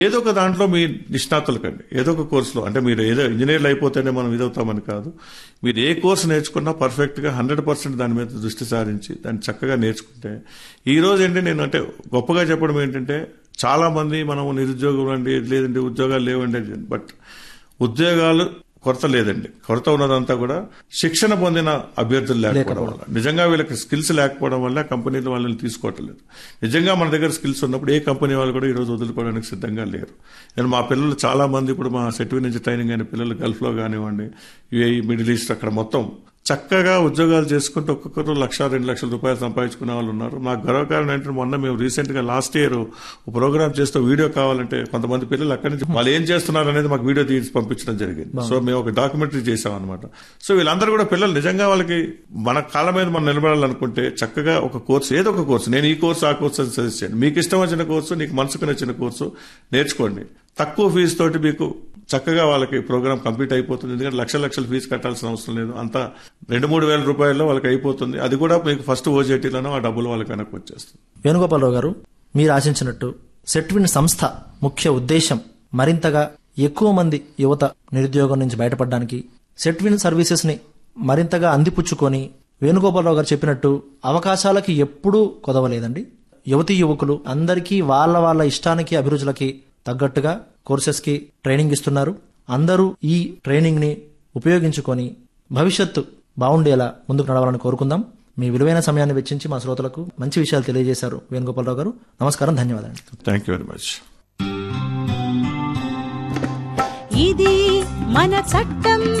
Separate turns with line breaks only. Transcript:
ఏదో ఒక దాంట్లో మీ నిష్ణాతులకండి ఏదో ఒక కోర్సులో అంటే మీరు ఏదో ఇంజనీర్లు అయిపోతేనే మనం ఇదవుతామని కాదు మీరు ఏ కోర్సు నేర్చుకున్నా పర్ఫెక్ట్ గా హండ్రెడ్ పర్సెంట్ దాని మీద దృష్టి సారించి దాన్ని చక్కగా నేర్చుకుంటే ఈ రోజు ఏంటి నేను అంటే గొప్పగా చెప్పడం ఏంటంటే చాలా మంది మనం నిరుద్యోగం అండి లేదండి ఉద్యోగాలు లేవండి బట్ ఉద్యోగాలు కొరత లేదండి కొరత ఉన్నదంతా కూడా శిక్షణ పొందిన అభ్యర్థులు లేకపోవడం వల్ల నిజంగా వీళ్ళకి స్కిల్స్ లేకపోవడం వల్ల కంపెనీలు వాళ్ళని తీసుకోవటం లేదు నిజంగా మన దగ్గర స్కిల్స్ ఉన్నప్పుడు ఏ కంపెనీ వాళ్ళు కూడా ఈ రోజు వదులుకోవడానికి సిద్ధంగా లేరు నేను మా పిల్లలు చాలా మంది ఇప్పుడు మా సెటివి నుంచి ట్రైనింగ్ అయిన పిల్లలు గల్ఫ్ లో కానివ్వండి యుఏఈ మిడిల్ ఈస్ట్ అక్కడ మొత్తం చక్కగా ఉద్యోగాలు చేసుకుంటూ ఒక్కొక్కరు లక్ష రెండు లక్షల రూపాయలు సంపాదించుకునే వాళ్ళు ఉన్నారు నాకు గర్వకారణం ఏంటంటే మొన్న మేము రీసెంట్ గా లాస్ట్ ఇయర్ ప్రోగ్రామ్ చేస్తూ వీడియో కావాలంటే కొంతమంది పిల్లలు అక్కడి నుంచి వాళ్ళు ఏం చేస్తున్నారు అనేది మాకు వీడియో తీసి పంపించడం జరిగింది సో మేము ఒక డాక్యుమెంటరీ చేసాం అనమాట సో వీళ్ళందరూ కూడా పిల్లలు నిజంగా వాళ్ళకి మన కాళ్ళ మీద మనం నిలబడాలనుకుంటే చక్కగా ఒక కోర్సు ఏదో ఒక కోర్సు నేను ఈ కోర్సు ఆ కోర్సు అని సజెస్ట్ చేయండి మీకు ఇష్టం వచ్చిన కోర్సు నీకు మనసుకు నచ్చిన కోర్సు నేర్చుకోండి తక్కువ ఫీజు తోటి మీకు చక్కగా వాళ్ళకి ప్రోగ్రామ్ కంప్లీట్ అయిపోతుంది ఎందుకంటే లక్ష లక్షల ఫీజు కట్టాల్సిన అవసరం లేదు అంతా రెండు మూడు వేల రూపాయల్లో వాళ్ళకి అయిపోతుంది అది కూడా మీకు ఫస్ట్ ఓజేటీలోనో ఆ డబ్బులు వాళ్ళకి వెనక్కి వచ్చేస్తుంది
వేణుగోపాలరావు గారు మీరు ఆశించినట్టు సెట్విన్ సంస్థ ముఖ్య ఉద్దేశం మరింతగా ఎక్కువ మంది యువత నిరుద్యోగం నుంచి బయటపడడానికి సెట్విన్ సర్వీసెస్ ని మరింతగా అందిపుచ్చుకొని వేణుగోపాలరావు గారు చెప్పినట్టు అవకాశాలకి ఎప్పుడూ కొదవలేదండి యువతీ యువకులు అందరికీ వాళ్ళ వాళ్ళ ఇష్టానికి అభిరుచులకి తగ్గట్టుగా కోర్సెస్ కి ట్రైనింగ్ ఇస్తున్నారు అందరూ ఈ ట్రైనింగ్ ని ఉపయోగించుకొని భవిష్యత్తు బాగుండేలా ముందుకు నడవాలని కోరుకుందాం మీ విలువైన సమయాన్ని వెచ్చించి మా శ్రోతలకు మంచి విషయాలు తెలియజేశారు వేణుగోపాలరావు గారు నమస్కారం ధన్యవాదాలు
థ్యాంక్ యూ వెరీ మచ్
ఇది మన చట్టం